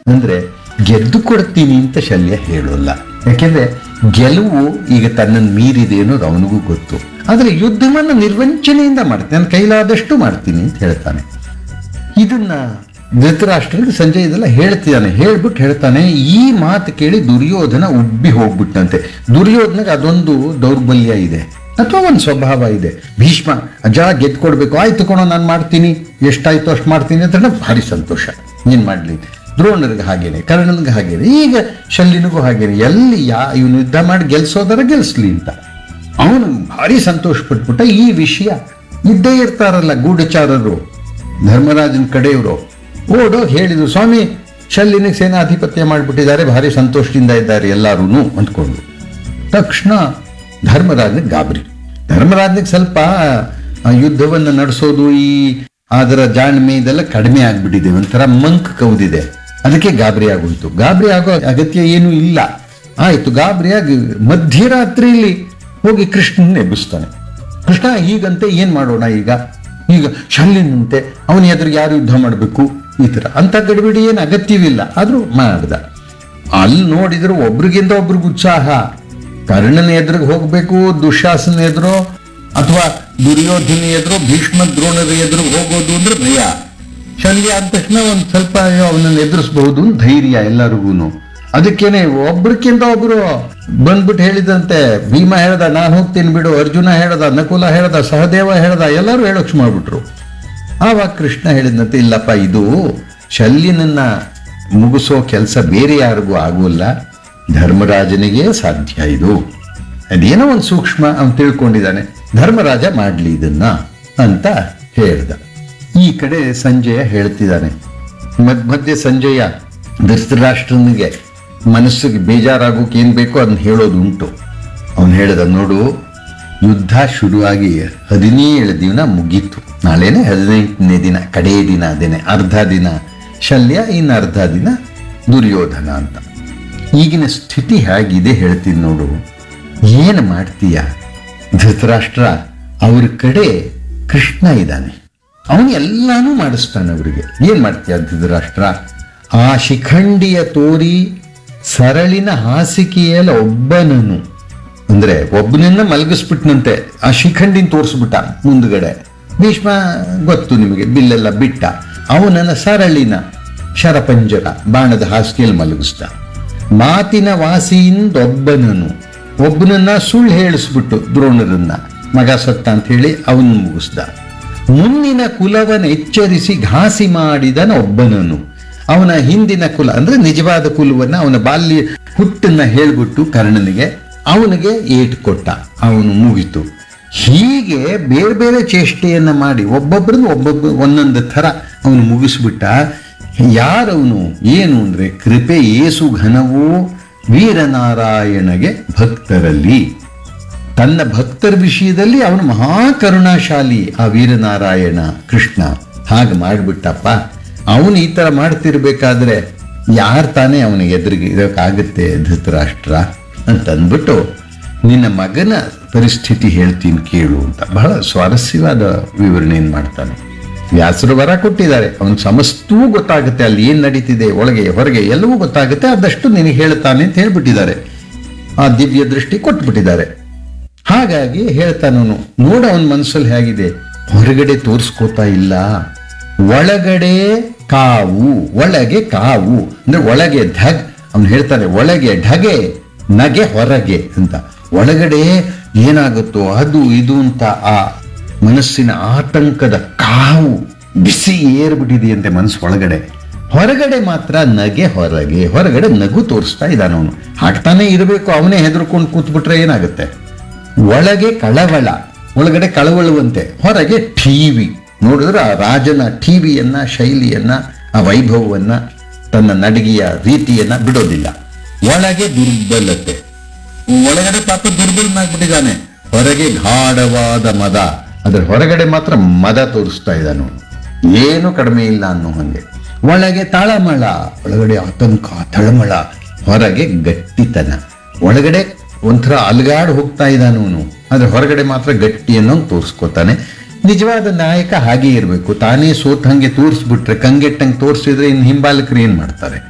ಅಂದ್ರೆ ಗೆದ್ದು ಕೊಡ್ತೀನಿ ಅಂತ ಶಲ್ಯ ಹೇಳೋಲ್ಲ ಯಾಕೆಂದ್ರೆ ಗೆಲುವು ಈಗ ತನ್ನನ್ನು ಮೀರಿದೆ ಅನ್ನೋದು ಅವನಿಗೂ ಗೊತ್ತು ಆದ್ರೆ ಯುದ್ಧವನ್ನು ನಿರ್ವಂಚನೆಯಿಂದ ಮಾಡ್ತೀನಿ ನನ್ನ ಕೈಲಾದಷ್ಟು ಮಾಡ್ತೀನಿ ಅಂತ ಹೇಳ್ತಾನೆ ಇದನ್ನ ಧೃತರಾಷ್ಟ್ರನಿಗೆ ಸಂಜಯ್ ಇದೆಲ್ಲ ಹೇಳ್ತಿದ್ದಾನೆ ಹೇಳ್ಬಿಟ್ಟು ಹೇಳ್ತಾನೆ ಈ ಮಾತು ಕೇಳಿ ದುರ್ಯೋಧನ ಉಬ್ಬಿ ಹೋಗ್ಬಿಟ್ಟಂತೆ ದುರ್ಯೋಧನಗೆ ಅದೊಂದು ದೌರ್ಬಲ್ಯ ಇದೆ ಅಥವಾ ಒಂದು ಸ್ವಭಾವ ಇದೆ ಭೀಷ್ಮ ಅಜ್ಜ ಗೆದ್ಕೊಡ್ಬೇಕು ಆಯ್ತು ಕೊಡೋ ನಾನು ಮಾಡ್ತೀನಿ ಎಷ್ಟಾಯ್ತು ಅಷ್ಟು ಮಾಡ್ತೀನಿ ಅಂತ ಹೇಳಿ ಭಾರಿ ಸಂತೋಷ ಏನ್ ಮಾಡ್ಲಿ ದ್ರೋಣರಿಗೆ ಹಾಗೇನೆ ಕರ್ಣನಿಗೆ ಹಾಗೇನೆ ಈಗ ಶಲ್ಯನಿಗೂ ಹಾಗೇನೆ ಎಲ್ಲಿ ಯಾ ಇವನು ಯುದ್ಧ ಮಾಡಿ ಗೆಲ್ಸೋದರ ಗೆಲ್ಸ್ಲಿ ಅಂತ ಅವನು ಭಾರಿ ಸಂತೋಷ ಪಟ್ಬಿಟ್ಟ ಈ ವಿಷಯ ಇದ್ದೇ ಇರ್ತಾರಲ್ಲ ಗೂಢಚಾರರು ಧರ್ಮರಾಜನ ಕಡೆಯವರು ಓಡೋ ಹೇಳಿದ್ರು ಸ್ವಾಮಿ ಶಲ್ಯನಿಗೆ ಸೇನಾಧಿಪತ್ಯ ಮಾಡಿಬಿಟ್ಟಿದ್ದಾರೆ ಭಾರಿ ಸಂತೋಷದಿಂದ ಇದ್ದಾರೆ ಎಲ್ಲರೂ ಅಂದ್ಕೊಂಡು ತಕ್ಷಣ ಧರ್ಮರಾಜನಿಗೆ ಗಾಬರಿ ಧರ್ಮರಾಜನಿಗೆ ಸ್ವಲ್ಪ ಆ ಯುದ್ಧವನ್ನು ನಡೆಸೋದು ಈ ಅದರ ಜಾಣ್ಮೆ ಇದೆಲ್ಲ ಕಡಿಮೆ ಆಗ್ಬಿಟ್ಟಿದೆ ಒಂಥರ ಮಂಕ್ ಕೌದಿದೆ ಅದಕ್ಕೆ ಗಾಬರಿ ಆಗೋಯ್ತು ಗಾಬರಿ ಆಗೋ ಅಗತ್ಯ ಏನೂ ಇಲ್ಲ ಆಯ್ತು ಗಾಬರಿಯಾಗಿ ಮಧ್ಯರಾತ್ರಿಯಲ್ಲಿ ಹೋಗಿ ಕೃಷ್ಣನ್ ಎಬ್ಬಿಸ್ತಾನೆ ಕೃಷ್ಣ ಹೀಗಂತೆ ಏನ್ ಮಾಡೋಣ ಈಗ ಈಗ ಶಲ್ಯನಂತೆ ಅವನ ಎದುರಿಗೆ ಯಾರು ಯುದ್ಧ ಮಾಡಬೇಕು ಈ ತರ ಅಂತ ಗಡಿಬಿಡಿ ಏನು ಅಗತ್ಯವಿಲ್ಲ ಆದ್ರೂ ಮಾಡ್ದ ಅಲ್ಲಿ ನೋಡಿದ್ರೆ ಒಬ್ರಿಗಿಂತ ಒಬ್ರಿಗೆ ಉತ್ಸಾಹ ಕರ್ಣನ ಎದುರಿಗೆ ಹೋಗ್ಬೇಕು ದುಶಾಸನ ಎದುರು ಅಥವಾ ದುರ್ಯೋಧನ ಎದುರು ಭೀಷ್ಮ ದ್ರೋಣರ ಎದುರು ಹೋಗೋದು ಅಂದ್ರೆ ಭಯ ಶಲ್ಯ ಅಂದ ತಕ್ಷಣ ಒಂದ್ ಸ್ವಲ್ಪ ಅವನನ್ನು ಎದುರಿಸಬಹುದು ಧೈರ್ಯ ಎಲ್ಲರಿಗೂ ಅದಕ್ಕೇನೆ ಒಬ್ರಕ್ಕಿಂತ ಒಬ್ರು ಬಂದ್ಬಿಟ್ಟು ಹೇಳಿದಂತೆ ಭೀಮ ಹೇಳ್ದ ನಾನು ಹೋಗ್ತೀನಿ ಬಿಡು ಅರ್ಜುನ ಹೇಳ್ದ ನಕುಲ ಹೇಳ್ದ ಸಹದೇವ ಹೇಳ್ದ ಎಲ್ಲರೂ ಹೇಳೋಕ್ಷ ಮಾಡ್ಬಿಟ್ರು ಆವಾಗ ಕೃಷ್ಣ ಹೇಳಿದಂತೆ ಇಲ್ಲಪ್ಪ ಇದು ಶಲ್ಯನನ್ನ ಮುಗಿಸೋ ಕೆಲಸ ಬೇರೆ ಯಾರಿಗೂ ಆಗೋಲ್ಲ ಧರ್ಮರಾಜನಿಗೆ ಸಾಧ್ಯ ಇದು ಅದೇನೋ ಒಂದು ಸೂಕ್ಷ್ಮ ಅವನು ತಿಳ್ಕೊಂಡಿದ್ದಾನೆ ಧರ್ಮರಾಜ ಮಾಡ್ಲಿ ಇದನ್ನ ಅಂತ ಹೇಳ್ದ ಈ ಕಡೆ ಸಂಜಯ ಹೇಳ್ತಿದ್ದಾನೆ ಮಧ್ಯ ಮಧ್ಯೆ ಸಂಜಯ ಧೃತರಾಷ್ಟ್ರನಿಗೆ ಮನಸ್ಸಿಗೆ ಬೇಜಾರಾಗೋಕೆ ಏನ್ ಬೇಕೋ ಅದನ್ನ ಹೇಳೋದು ಉಂಟು ಅವನು ಹೇಳ್ದ ನೋಡು ಯುದ್ಧ ಶುರುವಾಗಿ ಹದಿನೇಳು ದಿನ ಮುಗೀತು ನಾಳೆನೆ ಹದಿನೆಂಟನೇ ದಿನ ಕಡೇ ದಿನ ಅದೇನೆ ಅರ್ಧ ದಿನ ಶಲ್ಯ ಇನ್ನು ಅರ್ಧ ದಿನ ದುರ್ಯೋಧನ ಅಂತ ಈಗಿನ ಸ್ಥಿತಿ ಹೇಗಿದೆ ಹೇಳ್ತೀನಿ ನೋಡು ಏನು ಮಾಡ್ತೀಯ ಧೃತರಾಷ್ಟ್ರ ಅವ್ರ ಕಡೆ ಕೃಷ್ಣ ಇದ್ದಾನೆ ಅವನು ಎಲ್ಲಾನು ಮಾಡಿಸ್ತಾನೆ ಅವರಿಗೆ ಏನ್ ಮಾಡ್ತೀಯ ಧೃತರಾಷ್ಟ್ರ ಆ ಶಿಖಂಡಿಯ ತೋರಿ ಸರಳಿನ ಹಾಸಿಗೆಯಲ್ಲ ಒಬ್ಬನನ್ನು ಅಂದ್ರೆ ಒಬ್ಬನನ್ನ ಮಲಗಿಸ್ಬಿಟ್ನಂತೆ ಆ ಶಿಖಂಡಿನ ತೋರಿಸ್ಬಿಟ್ಟ ಮುಂದ್ಗಡೆ ಭೀಷ್ಮ ಗೊತ್ತು ನಿಮಗೆ ಬಿಲ್ಲೆಲ್ಲ ಬಿಟ್ಟ ಅವನನ್ನ ಸರಳಿನ ಶರಪಂಜರ ಬಾಣದ ಹಾಸಿಗೆಯಲ್ಲಿ ಮಲಗಿಸ್ದ ಮಾತಿನ ವಾಸಿಯಿಂದೊಬ್ಬನನು ಒಬ್ಬನನ್ನ ಸುಳ್ಳು ಹೇಳಿಸ್ಬಿಟ್ಟು ದ್ರೋಣರನ್ನ ಮಗ ಸತ್ತ ಅಂತ ಹೇಳಿ ಅವನು ಮುಗಿಸ್ದ ಮುಂದಿನ ಕುಲವನ್ನು ಎಚ್ಚರಿಸಿ ಘಾಸಿ ಮಾಡಿದನ ಒಬ್ಬನನು ಅವನ ಹಿಂದಿನ ಕುಲ ಅಂದ್ರೆ ನಿಜವಾದ ಕುಲವನ್ನ ಅವನ ಬಾಲ್ಯ ಹುಟ್ಟನ್ನ ಹೇಳ್ಬಿಟ್ಟು ಕರ್ಣನಿಗೆ ಅವನಿಗೆ ಏಟು ಕೊಟ್ಟ ಅವನು ಮುಗಿತು ಹೀಗೆ ಬೇರೆ ಬೇರೆ ಚೇಷ್ಟೆಯನ್ನ ಮಾಡಿ ಒಬ್ಬೊಬ್ಬರನ್ನು ಒಬ್ಬೊಬ್ಬ ಒಂದೊಂದು ಥರ ಅವನು ಮುಗಿಸ್ಬಿಟ್ಟ ಯಾರವನು ಏನು ಅಂದ್ರೆ ಕೃಪೆ ಏಸು ಘನವೋ ವೀರನಾರಾಯಣಗೆ ಭಕ್ತರಲ್ಲಿ ತನ್ನ ಭಕ್ತರ ವಿಷಯದಲ್ಲಿ ಅವನು ಮಹಾಕರುಣಾಶಾಲಿ ಆ ವೀರನಾರಾಯಣ ಕೃಷ್ಣ ಹಾಗೆ ಮಾಡಿಬಿಟ್ಟಪ್ಪ ಅವನು ಈ ತರ ಮಾಡ್ತಿರ್ಬೇಕಾದ್ರೆ ಯಾರು ತಾನೇ ಅವನಿಗೆ ಎದುರಿಗೆ ಇರೋಕ್ಕಾಗತ್ತೆ ಧೃತರಾಷ್ಟ್ರ ಅಂತ ಅಂದ್ಬಿಟ್ಟು ನಿನ್ನ ಮಗನ ಪರಿಸ್ಥಿತಿ ಹೇಳ್ತೀನಿ ಕೇಳು ಅಂತ ಬಹಳ ಸ್ವಾರಸ್ಯವಾದ ವಿವರಣೆಯನ್ನು ಮಾಡ್ತಾನೆ ವ್ಯಾಸರು ವರ ಕೊಟ್ಟಿದ್ದಾರೆ ಅವನ ಸಮಸ್ತವೂ ಗೊತ್ತಾಗುತ್ತೆ ಅಲ್ಲಿ ಏನ್ ನಡೀತಿದೆ ಒಳಗೆ ಹೊರಗೆ ಎಲ್ಲವೂ ಗೊತ್ತಾಗುತ್ತೆ ಆದಷ್ಟು ನಿನಗೆ ಹೇಳ್ತಾನೆ ಅಂತ ಹೇಳ್ಬಿಟ್ಟಿದ್ದಾರೆ ಆ ದಿವ್ಯ ದೃಷ್ಟಿ ಕೊಟ್ಬಿಟ್ಟಿದ್ದಾರೆ ಹಾಗಾಗಿ ಹೇಳ್ತಾನವನು ನೋಡ ಅವನ ಮನಸ್ಸಲ್ಲಿ ಹೇಗಿದೆ ಹೊರಗಡೆ ತೋರಿಸ್ಕೋತಾ ಇಲ್ಲ ಒಳಗಡೆ ಕಾವು ಒಳಗೆ ಕಾವು ಅಂದ್ರೆ ಒಳಗೆ ಧಗ್ ಅವನು ಹೇಳ್ತಾನೆ ಒಳಗೆ ಢಗೆ ನಗೆ ಹೊರಗೆ ಅಂತ ಒಳಗಡೆ ಏನಾಗುತ್ತೋ ಅದು ಇದು ಅಂತ ಆ ಮನಸ್ಸಿನ ಆತಂಕದ ಕಾವು ಬಿಸಿ ಏರ್ಬಿಟ್ಟಿದೆಯಂತೆ ಮನಸ್ಸು ಒಳಗಡೆ ಹೊರಗಡೆ ಮಾತ್ರ ನಗೆ ಹೊರಗೆ ಹೊರಗಡೆ ನಗು ತೋರಿಸ್ತಾ ಇದ್ದಾನ ಅವನು ಹಾಕ್ತಾನೆ ಇರಬೇಕು ಅವನೇ ಹೆದರ್ಕೊಂಡು ಕೂತ್ಬಿಟ್ರೆ ಏನಾಗುತ್ತೆ ಒಳಗೆ ಕಳವಳ ಒಳಗಡೆ ಕಳವಳುವಂತೆ ಹೊರಗೆ ಟಿವಿ ನೋಡಿದ್ರೆ ಆ ರಾಜನ ಟಿವಿಯನ್ನ ಶೈಲಿಯನ್ನ ಆ ವೈಭವವನ್ನ ತನ್ನ ನಡಿಗೆಯ ರೀತಿಯನ್ನ ಬಿಡೋದಿಲ್ಲ ಒಳಗೆ ದುರ್ಬಲತೆ ಒಳಗಡೆ ಪಾಪ ದುರ್ಬಲನಾಗ್ಬಿಟ್ಟಿದ್ದಾನೆ ಹೊರಗೆ ಗಾಢವಾದ ಮದ ಅದ್ರ ಹೊರಗಡೆ ಮಾತ್ರ ಮದ ತೋರಿಸ್ತಾ ಇದ್ದಾನು ಏನು ಕಡಿಮೆ ಇಲ್ಲ ಅನ್ನೋ ಹಂಗೆ ಒಳಗೆ ತಾಳಮಳ ಒಳಗಡೆ ಆತಂಕ ತಳಮಳ ಹೊರಗೆ ಗಟ್ಟಿತನ ಒಳಗಡೆ ಒಂಥರ ಅಲ್ಗಾಡ್ ಹೋಗ್ತಾ ಇದ್ದಾನವನು ಆದ್ರೆ ಹೊರಗಡೆ ಮಾತ್ರ ಗಟ್ಟಿ ಅನ್ನೋ ತೋರಿಸ್ಕೊತಾನೆ ನಿಜವಾದ ನಾಯಕ ಹಾಗೆ ಇರಬೇಕು ತಾನೇ ಸೋತ್ ಹಂಗೆ ತೋರಿಸ್ಬಿಟ್ರೆ ಕಂಗೆಟ್ಟಂಗೆ ತೋರಿಸಿದ್ರೆ ಇನ್ನು ಹಿಂಬಾಲಕರು ಏನ್ ಮಾಡ್ತಾರೆ